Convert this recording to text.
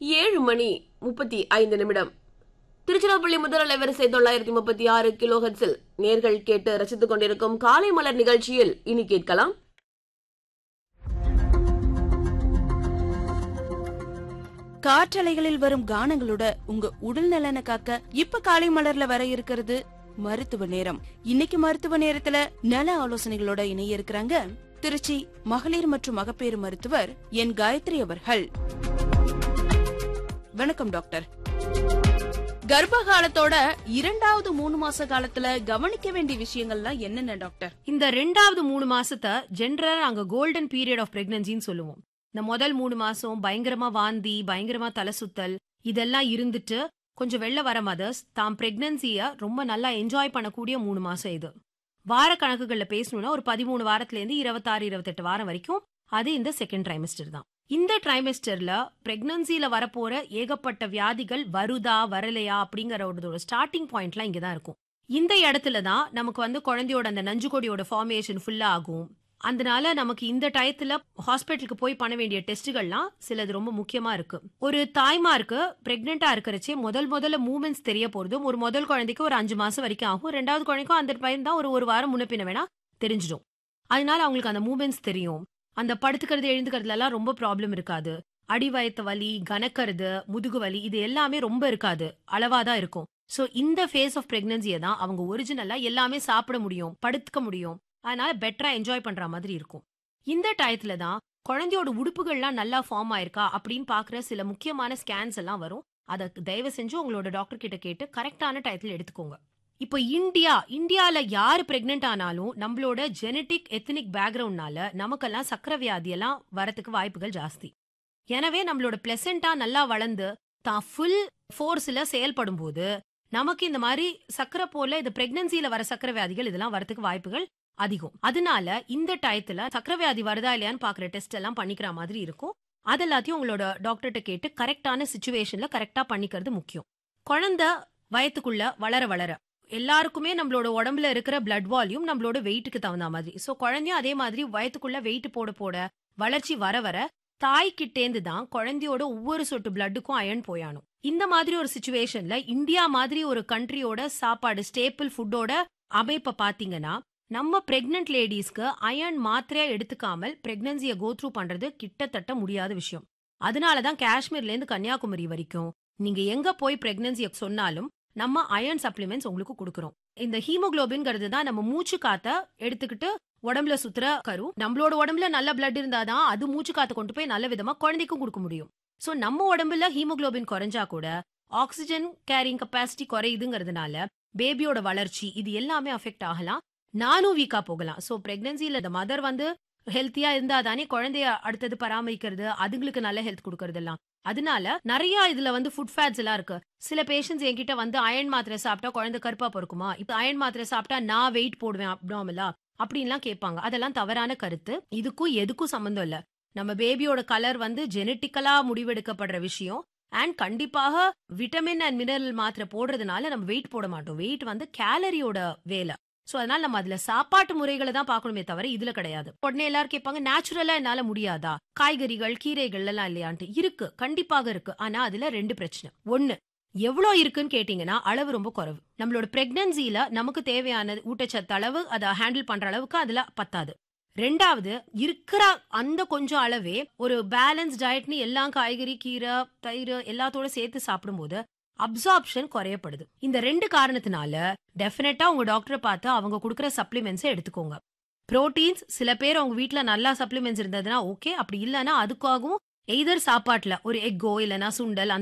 ஏழு மணி முப்பத்தி ஐந்து நிமிடம் திருச்சிராப்பள்ளி முதல் அலைவரிசை தொள்ளாயிரத்தி முப்பத்தி ஆறு கிலோ ஹெட்ஸில் நேர்கள் கேட்டு ரசித்துக் கொண்டிருக்கும் காலை மலர் நிகழ்ச்சியில் இனி கேட்கலாம் காற்றலைகளில் வரும் கானங்களோட உங்க உடல் நலனை காக்க இப்ப காலை மலர்ல வர இருக்கிறது மருத்துவ நேரம் இன்னைக்கு மருத்துவ நேரத்துல நல ஆலோசனைகளோட இணைய இருக்கிறாங்க திருச்சி மகளிர் மற்றும் மகப்பேறு மருத்துவர் என் காயத்ரி அவர்கள் வணக்கம் டாக்டர் கர்ப்ப காலத்தோட இரண்டாவது மூணு மாச காலத்துல கவனிக்க வேண்டிய விஷயங்கள்லாம் என்னென்ன டாக்டர் இந்த ரெண்டாவது மூணு மாசத்தை ஜென்ரலா நாங்க கோல்டன் பீரியட் ஆஃப் பிரெக்னன்சின்னு சொல்லுவோம் இந்த முதல் மூணு மாசம் பயங்கரமா வாந்தி பயங்கரமா தலை சுத்தல் இதெல்லாம் இருந்துட்டு கொஞ்சம் வெளில வர மதர்ஸ் தாம் பிரெக்னன்சிய ரொம்ப நல்லா என்ஜாய் பண்ணக்கூடிய மூணு மாசம் இது வார கணக்குகள்ல பேசணும்னா ஒரு பதிமூணு வாரத்துல இருந்து இருபத்தாறு இருபத்தெட்டு வாரம் வரைக்கும் அது இந்த செகண்ட் ட்ரைமெஸ்டர் தான் இந்த ட்ரைமெஸ்டர்ல பிரெக்னன்சில வரப்போற ஏகப்பட்ட வியாதிகள் வருதா வரலையா அப்படிங்கிற ஒரு ஸ்டார்டிங் பாயிண்ட்லாம் இங்க தான் இருக்கும் இந்த இடத்துல தான் நமக்கு வந்து குழந்தையோட அந்த நஞ்சுக்கொடியோட ஃபார்மேஷன் ஃபுல்லா ஆகும் அதனால நமக்கு இந்த டயத்துல ஹாஸ்பிட்டலுக்கு போய் பண்ண வேண்டிய டெஸ்ட்டுகள்லாம் சிலது ரொம்ப முக்கியமா இருக்கு ஒரு தாய்மாருக்கு பிரெக்னெண்டா இருக்கிறச்சே முதல் முதல்ல மூமெண்ட்ஸ் தெரிய போறதும் ஒரு முதல் குழந்தைக்கு ஒரு அஞ்சு மாசம் வரைக்கும் ஆகும் ரெண்டாவது குழந்தைக்கும் அந்த பையன் தான் ஒரு ஒரு வாரம் முன்ன பின்ன வேணா தெரிஞ்சிடும் அதனால அவங்களுக்கு அந்த மூமெண்ட்ஸ் தெரியும் அந்த படுத்துக்கிறது எழுந்துக்கிறதுல எல்லாம் ரொம்ப ப்ராப்ளம் இருக்காது அடிவயத்து வலி கனக்கிறது முதுகு வலி இது எல்லாமே ரொம்ப இருக்காது அளவா தான் இருக்கும் சோ இந்த ஃபேஸ் ஆஃப் பிரெக்னன்சியை தான் அவங்க ஒரிஜினலா எல்லாமே சாப்பிட முடியும் படுத்துக்க முடியும் அதனால பெட்டரா என்ஜாய் பண்ற மாதிரி இருக்கும் இந்த டயத்துல தான் குழந்தையோட உடுப்புகள்லாம் நல்லா ஃபார்ம் ஆயிருக்கா அப்படின்னு பாக்குற சில முக்கியமான ஸ்கேன்ஸ் எல்லாம் வரும் அதை தயவு செஞ்சு உங்களோட டாக்டர் கிட்ட கேட்டு கரெக்டான டயத்துல எடுத்துக்கோங்க இப்போ இந்தியா இந்தியால யாரு பிரெக்னென்ட் ஆனாலும் நம்மளோட ஜெனட்டிக் எத்தனிக் பேக்ரவுண்ட்னால நமக்கெல்லாம் சக்கர வியாதி எல்லாம் வரத்துக்கு வாய்ப்புகள் ஜாஸ்தி எனவே நம்மளோட பிளசண்டா நல்லா வளர்ந்து தான் ஃபுல் ஃபோர்ஸ்ல செயல்படும் போது நமக்கு இந்த மாதிரி சக்கரை போல இது பிரெக்னன்சில வர சக்கர வியாதிகள் இதெல்லாம் வரதுக்கு வாய்ப்புகள் அதிகம் அதனால இந்த டயத்துல சக்கர வியாதி வருதா இல்லையான்னு பாக்குற டெஸ்ட் எல்லாம் பண்ணிக்கிற மாதிரி இருக்கும் அது எல்லாத்தையும் உங்களோட டாக்டர்கிட்ட கேட்டு கரெக்டான சுச்சுவேஷன்ல கரெக்டா பண்ணிக்கிறது முக்கியம் குழந்தை வயத்துக்குள்ள வளர வளர எல்லாருக்குமே நம்மளோட உடம்புல இருக்கிற பிளட் வால்யூம் நம்மளோட வெயிட்டுக்கு தகுந்த மாதிரி சோ குழந்தையும் அதே மாதிரி வயத்துக்குள்ள வெயிட் போட போட வளர்ச்சி வர வர தாய்கிட்டேந்து தான் குழந்தையோட ஒவ்வொரு சொட்டு பிளட்டுக்கும் அயன் போயானும் இந்த மாதிரி ஒரு சுச்சுவேஷன்ல இந்தியா மாதிரி ஒரு கண்ட்ரியோட சாப்பாடு ஸ்டேபிள் ஃபுட்டோட அமைப்பை பாத்தீங்கன்னா நம்ம பிரெக்னன்ட் லேடிஸ்க்கு அயன் மாத்திரையா எடுத்துக்காமல் பிரெக்னன்சியை கோ த்ரூ பண்றது கிட்டத்தட்ட முடியாத விஷயம் அதனாலதான் காஷ்மீர்ல இருந்து கன்னியாகுமரி வரைக்கும் நீங்க எங்க போய் பிரெக்னன்சியை சொன்னாலும் நம்ம அயன் சப்ளிமெண்ட்ஸ் உங்களுக்கு கொடுக்குறோம் இந்த ஹீமோகுளோபின்ங்கிறது தான் நம்ம மூச்சு காத்த எடுத்துக்கிட்டு உடம்புல சுத்துற கரு நம்மளோட உடம்புல நல்ல பிளட் இருந்தாதான் அது மூச்சு காத்த கொண்டு போய் நல்ல விதமா குழந்தைக்கும் கொடுக்க முடியும் சோ நம்ம உடம்புல ஹீமோகுளோபின் குறைஞ்சா கூட ஆக்சிஜன் கேரிங் கெப்பாசிட்டி குறையுதுங்கிறதுனால பேபியோட வளர்ச்சி இது எல்லாமே அஃபெக்ட் ஆகலாம் நானும் வீக்கா போகலாம் சோ பிரெக்னன்சில இந்த மதர் வந்து ஹெல்த்தியா இருந்தா தானே குழந்தைய அடுத்தது பராமரிக்கிறது அதுங்களுக்கு நல்ல ஹெல்த் கொடுக்கறது எல்லாம் அதனால நிறைய இதுல வந்து ஃபுட் ஃபேட்ஸ் எல்லாம் இருக்கு சில பேஷண்ட்ஸ் என்கிட்ட வந்து அயன் மாத்திரை சாப்பிட்டா குழந்தை கருப்பா பொறுக்குமா இப்ப அயன் மாத்திரை சாப்பிட்டா நான் வெயிட் போடுவேன் அப்டாமலா அப்படின்லாம் கேட்பாங்க அதெல்லாம் தவறான கருத்து இதுக்கும் எதுக்கும் சம்மந்தம் இல்ல நம்ம பேபியோட கலர் வந்து ஜெனட்டிக்கலா முடிவெடுக்கப்படுற விஷயம் அண்ட் கண்டிப்பாக விட்டமின் அண்ட் மினரல் மாத்திரை போடுறதுனால நம்ம வெயிட் போட மாட்டோம் வெயிட் வந்து கேலரியோட வேலை சோ அதனால நம்ம அதுல சாப்பாட்டு முறைகளை தான் பார்க்கணுமே தவிர இதுல கிடையாது உடனே எல்லாரும் கேட்பாங்க நேச்சுரலா என்னால முடியாதா காய்கறிகள் கீரைகள் எல்லாம் இல்லையான்ட்டு இருக்கு கண்டிப்பாக இருக்கு ஆனா அதுல ரெண்டு பிரச்சனை ஒண்ணு எவ்வளோ இருக்குன்னு கேட்டீங்கன்னா அளவு ரொம்ப குறைவு நம்மளோட பிரெக்னன்சில நமக்கு தேவையான ஊட்டச்சத்து அளவு அதை ஹேண்டில் பண்ற அளவுக்கு அதுல பத்தாது ரெண்டாவது இருக்கிற அந்த கொஞ்சம் அளவே ஒரு பேலன்ஸ் டயட்னு எல்லா காய்கறி கீரை தயிர் எல்லாத்தோட சேர்த்து சாப்பிடும்போது அப்சார்ப்ஷன் குறையப்படுது இந்த ரெண்டு காரணத்தினால டெஃபினட்டா உங்க டாக்டரை பார்த்து அவங்க கொடுக்குற சப்ளிமெண்ட்ஸை எடுத்துக்கோங்க புரோட்டீன்ஸ் சில பேர் அவங்க வீட்ல நல்லா சப்ளிமெண்ட்ஸ் இருந்ததுன்னா ஓகே அப்படி இல்லைன்னா அதுக்காகவும் எய்தர் சாப்பாட்டுல ஒரு எக்கோ இல்லைன்னா சுண்டல்